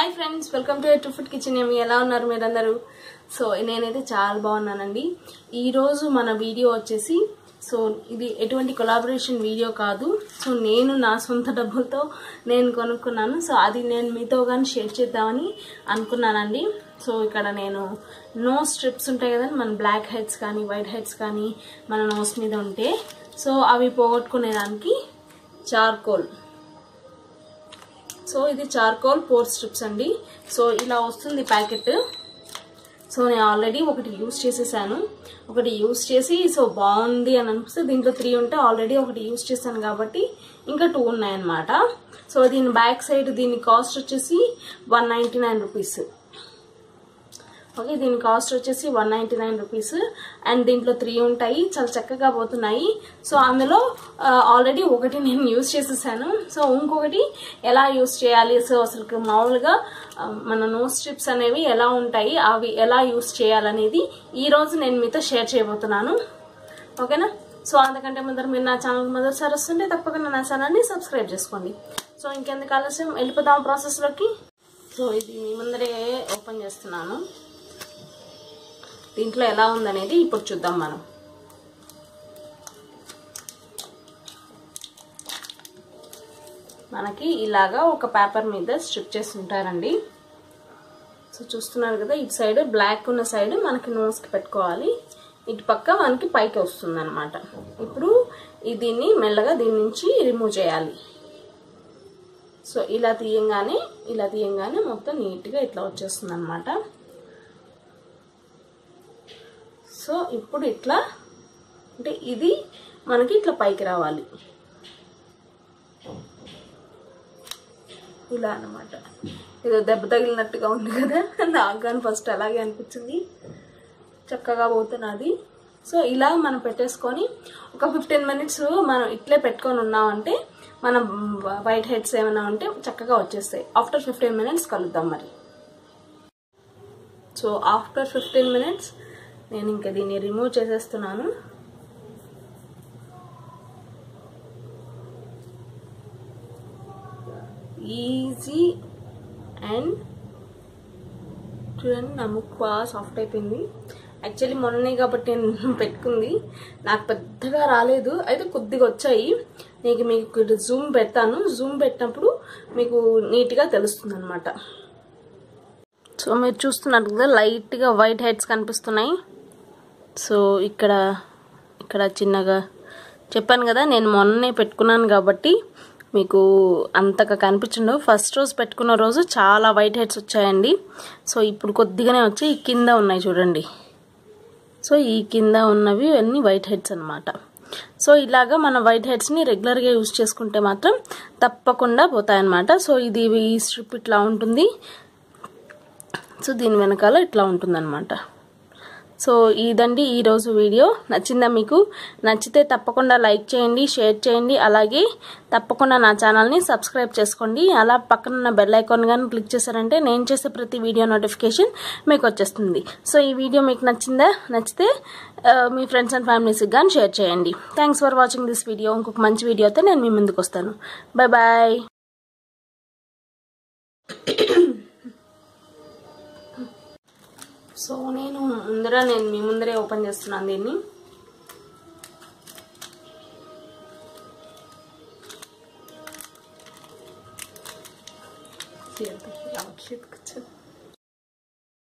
hi friends welcome to to food kitchen ఏమి ఎలా ఉన్నారు మీరందరూ సో నేనైతే చాలా బాగున్నానండి ఈరోజు మన వీడియో వచ్చేసి సో ఇది ఎటువంటి కొలాబరేషన్ వీడియో కాదు సో నేను నా సొంత డబ్బులతో నేను కొనుక్కున్నాను సో అది నేను మీతో కానీ షేర్ చేద్దామని అనుకున్నానండి సో ఇక్కడ నేను నో స్ట్రిప్స్ ఉంటాయి కదండి మన బ్లాక్ హెడ్స్ కానీ వైట్ హెడ్స్ కానీ మన నోస్ మీద ఉంటే సో అవి పోగొట్టుకునేదానికి చార్కోల్ సో ఇది చార్కోల్ ఫోర్ స్ట్రిప్స్ అండి సో ఇలా వస్తుంది ప్యాకెట్ సో నేను ఆల్రెడీ ఒకటి యూస్ చేసేసాను ఒకటి యూస్ చేసి సో బాగుంది అని అనిపిస్తే దీంట్లో త్రీ ఉంటే ఆల్రెడీ ఒకటి యూస్ చేశాను కాబట్టి ఇంకా టూ ఉన్నాయన్నమాట సో దీని బ్యాక్ సైడ్ దీని కాస్ట్ వచ్చేసి one ninety nine rupees okay దీని కాస్ట్ వచ్చేసి one ninety nine rupees and దీంట్లో త్రీ ఉంటాయి చాలా చక్కగా పోతున్నాయి సో అందులో ఆల్రెడీ ఒకటి నేను యూస్ చేసేసాను సో ఇంకొకటి ఎలా యూస్ చేయాలి సో అసలు మామూలుగా ఆ, మన నోస్ స్ట్రిప్స్ అనేవి ఎలా ఉంటాయి అవి ఎలా యూస్ చేయాలనేది ఈ రోజు నేను మీతో షేర్ చేయబోతున్నాను ఓకేనా సో అంతకంటే ముందర మీరు నా ఛానల్ మొదటిసారి వస్తుంటే తప్పకుండా నా ఛానల్ని సబ్స్క్రైబ్ చేసుకోండి సో ఇంకెందుకు ఆలస్యం వెళ్ళిపోదాం ప్రాసెస్లోకి సో ఇది మీ ముందరే ఓపెన్ చేస్తున్నాను దీంట్లో ఎలా ఉందనేది ఇప్పుడు చూద్దాం మనం మనకి ఇలాగా ఒక పేపర్ మీద స్ట్రిప్ చేసి ఉంటారండి సో చూస్తున్నారు కదా ఇటు సైడ్ బ్లాక్ ఉన్న సైడ్ మనకి నోస్కి పెట్టుకోవాలి ఇటు పక్క మనకి పైకి వస్తుంది అనమాట ఇప్పుడు ఈ దీన్ని మెల్లగా దీని నుంచి రిమూవ్ చేయాలి సో ఇలా తీయంగానే ఇలా తీయంగానే మొత్తం నీట్గా ఇట్లా వచ్చేస్తుంది అనమాట సో ఇప్పుడు ఇట్లా అంటే ఇది మనకి ఇట్లా పైకి రావాలి ఇలా అనమాట ఏదో దెబ్బ తగిలినట్టుగా ఉంది కదా నాకు కానీ ఫస్ట్ అలాగే అనిపించింది చక్కగా పోతున్నది సో ఇలా మనం పెట్టేసుకొని ఒక ఫిఫ్టీన్ మినిట్స్ మనం ఇట్లే పెట్టుకొని ఉన్నామంటే మనం వైట్ హెడ్స్ ఏమైనా ఉంటే చక్కగా వచ్చేస్తాయి ఆఫ్టర్ ఫిఫ్టీన్ మినిట్స్ కలుద్దాం మరి సో ఆఫ్టర్ ఫిఫ్టీన్ మినిట్స్ నేను ఇంకా దీన్ని రిమూవ్ చేసేస్తున్నాను ఈజీ అండ్ చూడండి నా ముక్కు బాగా సాఫ్ట్ అయిపోయింది యాక్చువల్లీ మొన్ననే కాబట్టి నేను పెట్టుకుంది నాకు పెద్దగా రాలేదు అయితే కొద్దిగా వచ్చాయి నీకు మీకు జూమ్ పెడతాను జూమ్ పెట్టినప్పుడు మీకు నీట్గా తెలుస్తుంది అనమాట సో మీరు చూస్తున్నారు కదా లైట్గా వైట్ హెడ్స్ కనిపిస్తున్నాయి సో ఇక్కడ ఇక్కడ చిన్నగా చెప్పాను కదా నేను మొన్ననే పెట్టుకున్నాను కాబట్టి మీకు అంతగా కనిపించండు ఫస్ట్ రోజు పెట్టుకున్న రోజు చాలా వైట్ హెడ్స్ వచ్చాయండి సో ఇప్పుడు కొద్దిగానే వచ్చి ఈ కింద ఉన్నాయి చూడండి సో ఈ కింద ఉన్నవి అన్నీ వైట్ హెడ్స్ అనమాట సో ఇలాగా మన వైట్ హెడ్స్ని రెగ్యులర్గా యూజ్ చేసుకుంటే మాత్రం తప్పకుండా పోతాయన్నమాట సో ఇది ఈ స్ట్రిప్ ఇట్లా ఉంటుంది సో దీని వెనకాల ఇట్లా ఉంటుందన్నమాట సో ఇదండి ఈరోజు వీడియో నచ్చిందా మీకు నచ్చితే తప్పకుండా లైక్ చేయండి షేర్ చేయండి అలాగే తప్పకుండా నా ఛానల్ని సబ్స్క్రైబ్ చేసుకోండి అలా పక్కన ఉన్న బెల్ ఐకాన్ కానీ క్లిక్ చేశారంటే నేను చేసే ప్రతి వీడియో నోటిఫికేషన్ మీకు వచ్చేస్తుంది సో ఈ వీడియో మీకు నచ్చిందా నచ్చితే మీ ఫ్రెండ్స్ అండ్ ఫ్యామిలీస్కి కానీ షేర్ చేయండి thanks for watching this video ఇంకొక మంచి వీడియోతో నేను మీ ముందుకు వస్తాను బాయ్ బాయ్ సో నేను ముందర నేను మీ ముందరే ఓపెన్ చేస్తున్నాను దీన్ని అవుట్ఫిట్ కూర్చొని